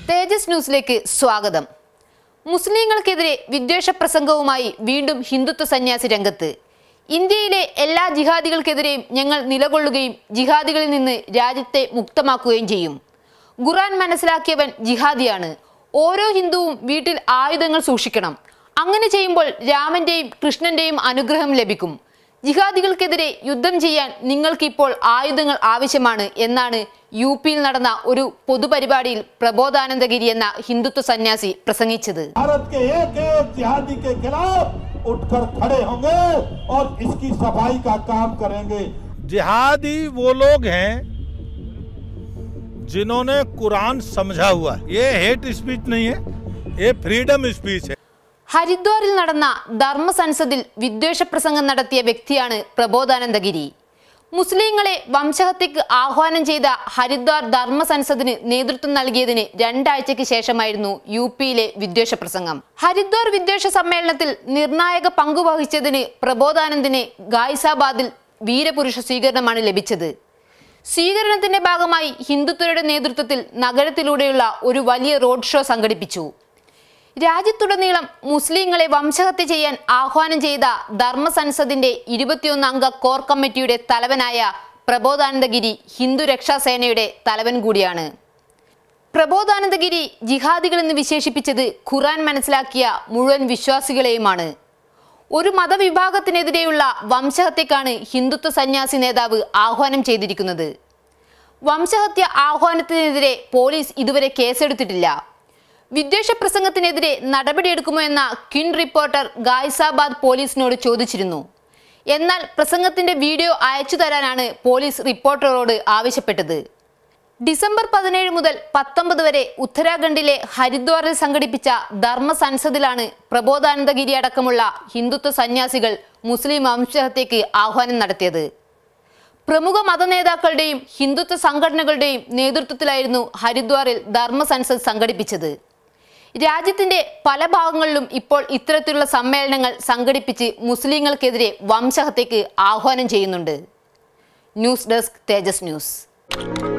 തേജസ് ന്യൂസിലേക്ക് സ്വാഗതം മുസ്ലിങ്ങൾക്കെതിരെ വിദ്വേഷ പ്രസംഗവുമായി വീണ്ടും ഹിന്ദുത്വ സന്യാസി രംഗത്ത് ഇന്ത്യയിലെ എല്ലാ ജിഹാദികൾക്കെതിരെയും ഞങ്ങൾ നിലകൊള്ളുകയും ജിഹാദികളിൽ നിന്ന് രാജ്യത്തെ മുക്തമാക്കുകയും ചെയ്യും ഖുറാൻ മനസ്സിലാക്കിയവൻ ജിഹാദിയാണ് ഓരോ ഹിന്ദുവും വീട്ടിൽ ആയുധങ്ങൾ സൂക്ഷിക്കണം അങ്ങനെ ചെയ്യുമ്പോൾ രാമന്റെയും കൃഷ്ണന്റെയും അനുഗ്രഹം ലഭിക്കും ജിഹാദികൾക്കെതിരെ യുദ്ധം ചെയ്യാൻ നിങ്ങൾക്കിപ്പോൾ ആയുധങ്ങൾ ആവശ്യമാണ് എന്നാണ് യു പിയിൽ നടന്ന ഒരു പൊതുപരിപാടിയിൽ പ്രബോധാനന്ദഗിരി എന്ന ഹിന്ദുത്വ സന്യാസി പ്രസംഗിച്ചത് भारत के एक एक जिहादी के खिलाफ उठकर खड़े होंगे और इसकी सफाई का काम करेंगे जिहादी वो लोग हैं जिन्होंने कुरान समझा हुआ है ये हेट स्पीच नहीं है ये फ्रीडम स्पीच है ഹരിദ്വാറിൽ നടന്ന ധർമ്മ സൻസദിൽ വിദ്വേഷ പ്രസംഗം നടത്തിയ വ്യക്തിയാണ് പ്രബോധാനന്ദഗിരി മുസ്ലിങ്ങളെ വംശഹത്യക്ക് ആഹ്വാനം ചെയ്ത ഹരിദ്വാർ ധർമ്മ സൻസദിന് നേതൃത്വം നൽകിയതിന് രണ്ടാഴ്ചയ്ക്ക് ശേഷമായിരുന്നു യു പിയിലെ വിദ്വേഷ പ്രസംഗം ഹരിദ്വാർ വിദ്വേഷ സമ്മേളനത്തിൽ നിർണായക പങ്കുവഹിച്ചതിന് പ്രബോധാനന്ദിന് ഗായ്സാബാദിൽ വീരപുരുഷ സ്വീകരണമാണ് ലഭിച്ചത് സ്വീകരണത്തിന്റെ ഭാഗമായി ഹിന്ദുത്വരുടെ നേതൃത്വത്തിൽ നഗരത്തിലൂടെയുള്ള ഒരു വലിയ റോഡ് ഷോ സംഘടിപ്പിച്ചു രാജ്യത്തുടനീളം മുസ്ലിങ്ങളെ വംശഹത്യ ചെയ്യാൻ ആഹ്വാനം ചെയ്ത ധർമ്മ സൻസദിന്റെ ഇരുപത്തിയൊന്ന് അംഗ കോർ കമ്മിറ്റിയുടെ തലവനായ പ്രബോധാനന്ദഗിരി ഹിന്ദു രക്ഷാസേനയുടെ തലവൻ കൂടിയാണ് പ്രബോധാനന്ദഗിരി ജിഹാദികൾ എന്ന് വിശേഷിപ്പിച്ചത് ഖുറാൻ മനസ്സിലാക്കിയ മുഴുവൻ വിശ്വാസികളെയുമാണ് ഒരു മതവിഭാഗത്തിനെതിരെയുള്ള വംശഹത്യക്കാണ് ഹിന്ദുത്വ സന്യാസി നേതാവ് ആഹ്വാനം ചെയ്തിരിക്കുന്നത് വംശഹത്യ ആഹ്വാനത്തിനെതിരെ പോലീസ് ഇതുവരെ കേസെടുത്തിട്ടില്ല വിദ്വേഷ പ്രസംഗത്തിനെതിരെ നടപടിയെടുക്കുമോ എന്ന ക്വിൻ റിപ്പോർട്ടർ ഗായ്സാബാദ് പോലീസിനോട് ചോദിച്ചിരുന്നു എന്നാൽ പ്രസംഗത്തിന്റെ വീഡിയോ അയച്ചു തരാനാണ് പോലീസ് റിപ്പോർട്ടറോട് ആവശ്യപ്പെട്ടത് ഡിസംബർ പതിനേഴ് മുതൽ പത്തൊമ്പത് വരെ ഉത്തരാഖണ്ഡിലെ ഹരിദ്വാറിൽ സംഘടിപ്പിച്ച ധർമ്മ സൻസദിലാണ് പ്രബോധാനന്ദഗിരി അടക്കമുള്ള ഹിന്ദുത്വ സന്യാസികൾ മുസ്ലിം വംശഹത്യക്ക് ആഹ്വാനം നടത്തിയത് പ്രമുഖ മതനേതാക്കളുടെയും ഹിന്ദുത്വ സംഘടനകളുടെയും നേതൃത്വത്തിലായിരുന്നു ഹരിദ്വാറിൽ ധർമ്മ സൻസദ് സംഘടിപ്പിച്ചത് രാജ്യത്തിന്റെ പല ഭാഗങ്ങളിലും ഇപ്പോൾ ഇത്തരത്തിലുള്ള സമ്മേളനങ്ങൾ സംഘടിപ്പിച്ച് മുസ്ലിങ്ങൾക്കെതിരെ വംശഹത്യക്ക് ആഹ്വാനം ചെയ്യുന്നുണ്ട് ന്യൂസ് ഡെസ്ക് തേജസ് ന്യൂസ്